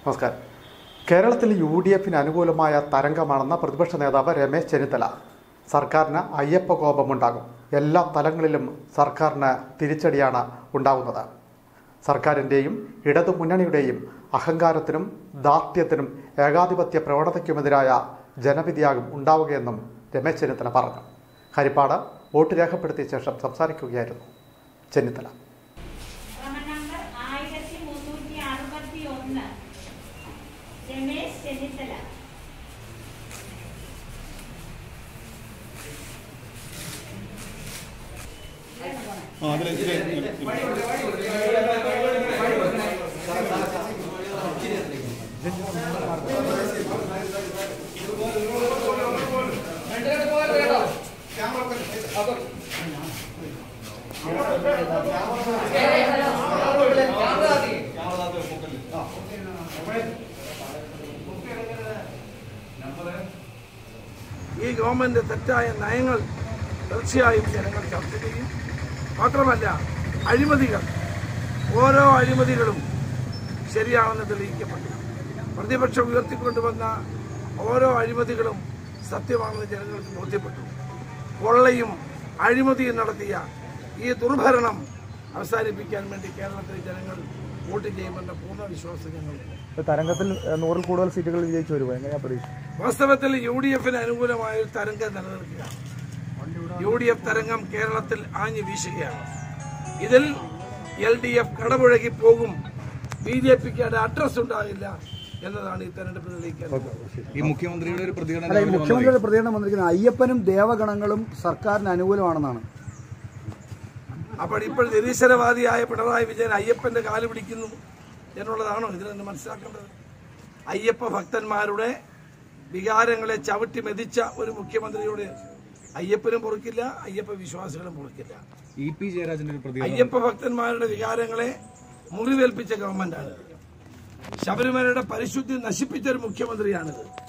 നമസ്കാരം കേരളത്തിൽ U D എഫിന് അനുകൂലമായ തരംഗമാണെന്ന പ്രതിപക്ഷ നേതാവ് രമേശ് ചെന്നിത്തല സർക്കാരിന് അയ്യപ്പ കോപമുണ്ടാകും എല്ലാ തലങ്ങളിലും സർക്കാരിന് തിരിച്ചടിയാണ് ഉണ്ടാകുന്നത് സർക്കാരിൻ്റെയും ഇടതുമുന്നണിയുടെയും അഹങ്കാരത്തിനും ദാർഢ്യത്തിനും ഏകാധിപത്യ പ്രവണതയ്ക്കുമെതിരായ ജനവിധിയാകും ഉണ്ടാവുകയെന്നും രമേശ് ചെന്നിത്തല പറഞ്ഞു ഹരിപ്പാട് വോട്ട് രേഖപ്പെടുത്തിയ ശേഷം സംസാരിക്കുകയായിരുന്നു ചെന്നിത്തല ക്രമ നമ്പർ ആയിരത്തി മുന്നൂറ്റി അറുപത്തി ഒന്ന് രമേശ് ചെന്നിത്തല ഈ ഗവൺമെന്റ് തെറ്റായ നയങ്ങൾ തീർച്ചയായും ജനങ്ങൾ ചർച്ച ചെയ്യും മാത്രമല്ല അഴിമതികൾ ഓരോ അഴിമതികളും ശരിയാണെന്ന് തെളിയിക്കപ്പെട്ടു പ്രതിപക്ഷം ഉയർത്തിക്കൊണ്ടുവന്ന ഓരോ അഴിമതികളും സത്യമാണെന്ന് ജനങ്ങൾക്ക് ബോധ്യപ്പെട്ടു കൊള്ളയും അഴിമതിയും നടത്തിയ ഈ ദുർഭരണം അവസാനിപ്പിക്കാൻ വേണ്ടി കേരളത്തിലെ ജനങ്ങൾ വോട്ട് ചെയ്യുമെന്ന പൂർണ്ണ വിശ്വാസം ഞങ്ങൾക്ക് തരംഗത്തിൽ ഏഹ്, നൂറിൽ കൂടുതൽ സീറ്റുകൾ വിജയിച്ചു വരുമോ എങ്ങനെയാ പ്രതീക്ഷ വാസ്തവത്തിൽ യു ഡി എഫിന് അനുകൂലമായ ഒരു തരംഗം നിലനിൽക്കുകയാണ് യു ഡി എഫ് തരംഗം കേരളത്തിൽ ആഞ്ഞു വീശുകയാണ് ഇതിൽ എൽ ഡി എഫ് കടപുഴകി പോകും ബി ജെ പിക്ക് അവിടെ അഡ്രസ് ഉണ്ടാകില്ല എന്നതാണ് ഈ തെരഞ്ഞെടുപ്പ് തെളിയിക്കുന്നത് ഈ മുഖ്യമന്ത്രിയുടെ ഒരു പ്രതികരണം അല്ല ഈ രാവിലെ മുഖ്യമന്ത്രിയുടെ പ്രതികരണം വന്നിരിക്കുന്നത് അയ്യപ്പനും ദേവഗണങ്ങളും സർക്കാരിന് അനുകൂലമാണെന്നാണ് അപ്പോൾ ഇപ്പോൾ നിരീശ്വരവാദിയായ പിണറായി വിജയൻ അയ്യപ്പന്റെ കാല് പിടിക്കുന്നു എന്നുള്ളതാണോ ഇതിൽ നിന്ന് മനസ്സിലാക്കേണ്ടത് അയ്യപ്പ ഭക്തന്മാരുടെ വികാരങ്ങളെ ചവിട്ടി മെതിച്ച ഒരു മുഖ്യമന്ത്രിയോട് അയ്യപ്പനും പൊറുക്കില്ല അയ്യപ്പ വിശ്വാസികളും പൊറുക്കില്ല ഇ പി ജയരാജന്റെ ഒരു പ്രതികരണം അയ്യപ്പ ഭക്തന്മാരുടെ വികാരങ്ങളെ മുറിവേൽപ്പിച്ച ഗവൺമെന്റാണ് ശബരിമലയുടെ പരിശുദ്ധി നശിപ്പിച്ച ഒരു മുഖ്യമന്ത്രിയാണിത്